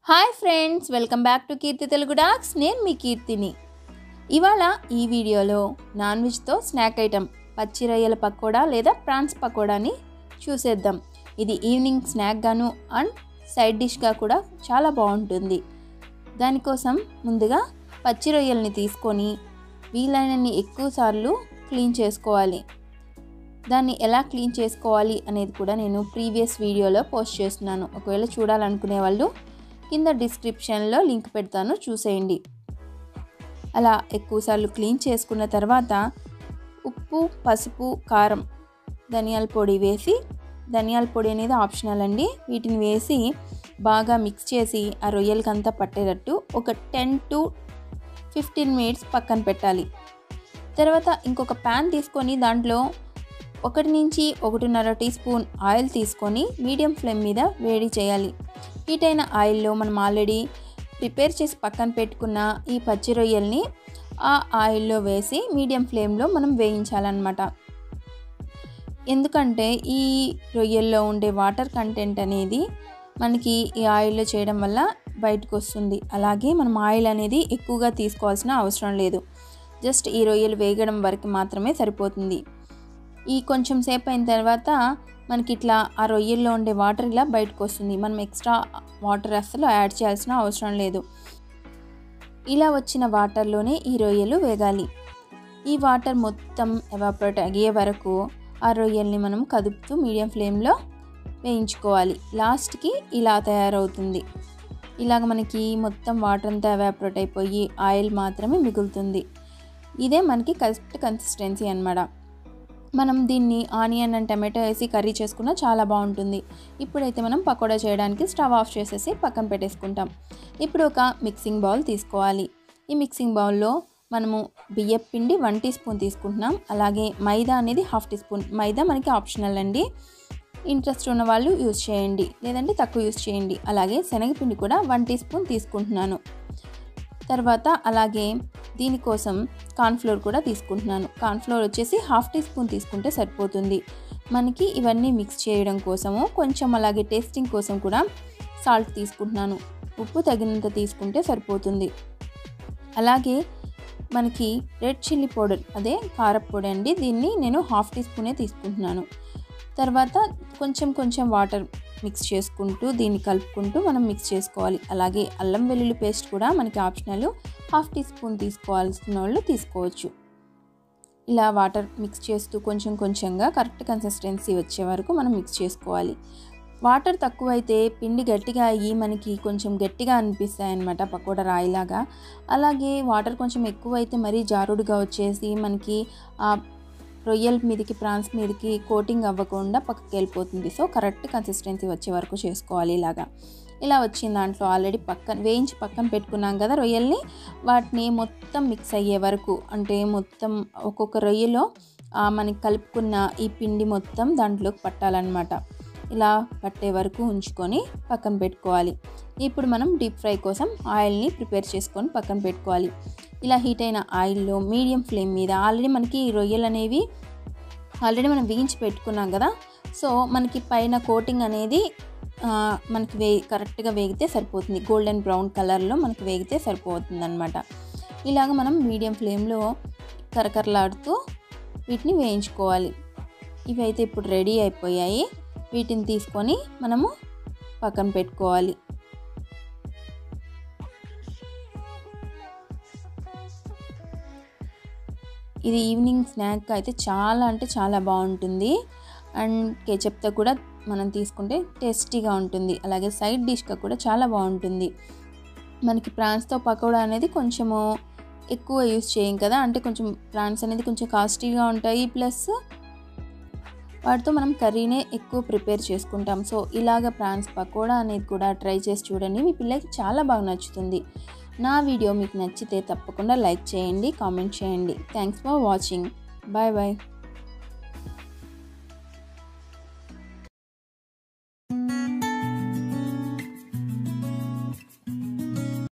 hi friends welcome back to Keerthi Telugu డాక్స్ నేను మీ కీర్తిని ఇవాళ ఈ వీడియోలో నాన్ వెజ్తో స్నాక్ ఐటెం పచ్చి రొయ్యల పకోడా లేదా ప్రాన్స్ పకోడాని చూసేద్దాం ఇది ఈవినింగ్ స్నాక్ గాను అండ్ సైడ్ డిష్గా కూడా చాలా బాగుంటుంది దానికోసం ముందుగా పచ్చి రొయ్యల్ని తీసుకొని వీలైనన్ని ఎక్కువ సార్లు క్లీన్ చేసుకోవాలి దాన్ని ఎలా క్లీన్ చేసుకోవాలి అనేది కూడా నేను ప్రీవియస్ వీడియోలో పోస్ట్ చేస్తున్నాను ఒకవేళ చూడాలనుకునే వాళ్ళు కింద డిస్క్రిప్షన్లో లింక్ పెడతాను చూసేయండి అలా ఎక్కువసార్లు క్లీన్ చేసుకున్న తర్వాత ఉప్పు పసుపు కారం ధనియాల పొడి వేసి ధనియాల పొడి అనేది ఆప్షనల్ అండి వీటిని వేసి బాగా మిక్స్ చేసి ఆ రొయ్యలకంతా పట్టేటట్టు ఒక టెన్ టు ఫిఫ్టీన్ మినిట్స్ పక్కన పెట్టాలి తర్వాత ఇంకొక ప్యాన్ తీసుకొని దాంట్లో ఒకటి నుంచి ఒకటిన్నర టీ స్పూన్ ఆయిల్ తీసుకొని మీడియం ఫ్లేమ్ మీద వేడి చేయాలి హీట్ అయిన ఆయిల్లో మనం ఆల్రెడీ ప్రిపేర్ చేసి పక్కన పెట్టుకున్న ఈ పచ్చి రొయ్యల్ని ఆ ఆయిల్లో వేసి మీడియం ఫ్లేమ్లో మనం వేయించాలన్నమాట ఎందుకంటే ఈ రొయ్యల్లో ఉండే వాటర్ కంటెంట్ అనేది మనకి ఈ ఆయిల్లో చేయడం వల్ల బయటకు వస్తుంది అలాగే మనం ఆయిల్ అనేది ఎక్కువగా తీసుకోవాల్సిన అవసరం లేదు జస్ట్ ఈ రొయ్యలు వేగడం వరకు మాత్రమే సరిపోతుంది ఈ కొంచెం సేపు అయిన తర్వాత మనకి ఇట్లా ఆ రొయ్యల్లో ఉండే వాటర్ ఇలా బయటకు వస్తుంది మనం ఎక్స్ట్రా వాటర్ అస్సలు యాడ్ చేయాల్సిన అవసరం లేదు ఇలా వచ్చిన వాటర్లోనే ఈ రొయ్యలు వేగాలి ఈ వాటర్ మొత్తం ఎవాపరేట్ అయ్యే వరకు ఆ రొయ్యల్ని మనం కదుపుతూ మీడియం ఫ్లేమ్లో వేయించుకోవాలి లాస్ట్కి ఇలా తయారవుతుంది ఇలాగ మనకి మొత్తం వాటర్ అంతా ఎవాపరేట్ అయిపోయి ఆయిల్ మాత్రమే మిగులుతుంది ఇదే మనకి కరెక్ట్ కన్సిస్టెన్సీ అనమాట మనం దీన్ని ఆనియన్ అండ్ టమాటో వేసి కర్రీ చేసుకున్నా చాలా బాగుంటుంది ఇప్పుడైతే మనం పకోడా చేయడానికి స్టవ్ ఆఫ్ చేసేసి పక్కన పెట్టేసుకుంటాం ఇప్పుడు ఒక మిక్సింగ్ బౌల్ తీసుకోవాలి ఈ మిక్సింగ్ బౌల్లో మనము బియ్యం పిండి వన్ టీ స్పూన్ తీసుకుంటున్నాం అలాగే మైదా అనేది హాఫ్ టీ స్పూన్ మైదా మనకి ఆప్షనల్ అండి ఇంట్రెస్ట్ ఉన్న వాళ్ళు యూస్ చేయండి లేదంటే తక్కువ యూస్ చేయండి అలాగే శనగపిండి కూడా వన్ టీ స్పూన్ తీసుకుంటున్నాను తర్వాత అలాగే దీనికోసం కార్న్ఫ్లోర్ కూడా తీసుకుంటున్నాను కార్న్ఫ్లోర్ వచ్చేసి హాఫ్ టీ స్పూన్ తీసుకుంటే సరిపోతుంది మనకి ఇవన్నీ మిక్స్ చేయడం కోసము కొంచెం అలాగే టేస్టింగ్ కోసం కూడా సాల్ట్ తీసుకుంటున్నాను ఉప్పు తగినంత తీసుకుంటే సరిపోతుంది అలాగే మనకి రెడ్ చిల్లీ పౌడర్ అదే కారపొడి అండి దీన్ని నేను హాఫ్ టీ స్పూనే తీసుకుంటున్నాను తర్వాత కొంచెం కొంచెం వాటర్ మిక్స్ చేసుకుంటూ దీన్ని కలుపుకుంటూ మనం మిక్స్ చేసుకోవాలి అలాగే అల్లం వెల్లుల్లి పేస్ట్ కూడా మనకి ఆప్షనల్ హాఫ్ టీ స్పూన్ తీసుకోవాల్సిన వాళ్ళు తీసుకోవచ్చు ఇలా వాటర్ మిక్స్ చేస్తూ కొంచెం కొంచెంగా కరెక్ట్ కన్సిస్టెన్సీ వచ్చే వరకు మనం మిక్స్ చేసుకోవాలి వాటర్ తక్కువైతే పిండి గట్టిగా అయ్యి మనకి కొంచెం గట్టిగా అనిపిస్తాయి అన్నమాట పకోడా రాయిలాగా అలాగే వాటర్ కొంచెం ఎక్కువైతే మరీ జారుడుగా వచ్చేసి మనకి ఆ రొయ్యల మీదకి ప్రాన్స్ మీదకి కోటింగ్ అవ్వకుండా పక్కకి వెళ్ళిపోతుంది సో కరెక్ట్ కన్సిస్టెన్సీ వచ్చే వరకు చేసుకోవాలి ఇలాగా ఇలా వచ్చిన దాంట్లో ఆల్రెడీ పక్కన వేయించి పక్కన పెట్టుకున్నాం కదా రొయ్యల్ని వాటిని మొత్తం మిక్స్ అయ్యే వరకు అంటే మొత్తం ఒక్కొక్క రొయ్యలో మనకి కలుపుకున్న ఈ పిండి మొత్తం దాంట్లోకి పట్టాలన్నమాట ఇలా పట్టే వరకు ఉంచుకొని పక్కన పెట్టుకోవాలి ఇప్పుడు మనం డీప్ ఫ్రై కోసం ఆయిల్ని ప్రిపేర్ చేసుకొని పక్కన పెట్టుకోవాలి ఇలా హీట్ అయిన ఆయిల్లో మీడియం ఫ్లేమ్ మీద ఆల్రెడీ మనకి రొయ్యలు అనేవి ఆల్రెడీ మనం వేయించి పెట్టుకున్నాం కదా సో మనకి పైన కోటింగ్ అనేది మనకి వే కరెక్ట్గా వేగితే సరిపోతుంది గోల్డెన్ బ్రౌన్ కలర్లో మనకి వేగితే సరిపోతుంది అనమాట ఇలాగ మనం మీడియం ఫ్లేమ్లో కరకరలాడుతూ వీటిని వేయించుకోవాలి ఇవి అయితే ఇప్పుడు రెడీ అయిపోయాయి వీటిని తీసుకొని మనము పక్కన పెట్టుకోవాలి ఇది ఈవినింగ్ స్నాక్ అయితే చాలా అంటే చాలా బాగుంటుంది అండ్ కెచప్తో కూడా మనం తీసుకుంటే టేస్టీగా ఉంటుంది అలాగే సైడ్ డిష్గా కూడా చాలా బాగుంటుంది మనకి ప్రాన్స్తో పకోడా అనేది కొంచెము ఎక్కువ యూస్ చేయం కదా అంటే కొంచెం ప్రాన్స్ అనేది కొంచెం కాస్ట్లీగా ఉంటాయి ప్లస్ వాటితో మనం కర్రీనే ఎక్కువ ప్రిపేర్ చేసుకుంటాం సో ఇలాగ ప్రాన్స్ పకోడా అనేది కూడా ట్రై చేసి చూడండి మీ పిల్లలకి చాలా బాగా నచ్చుతుంది నా వీడియో మీకు నచ్చితే తప్పకుండా లైక్ చేయండి కామెంట్ చేయండి thanks for watching bye bye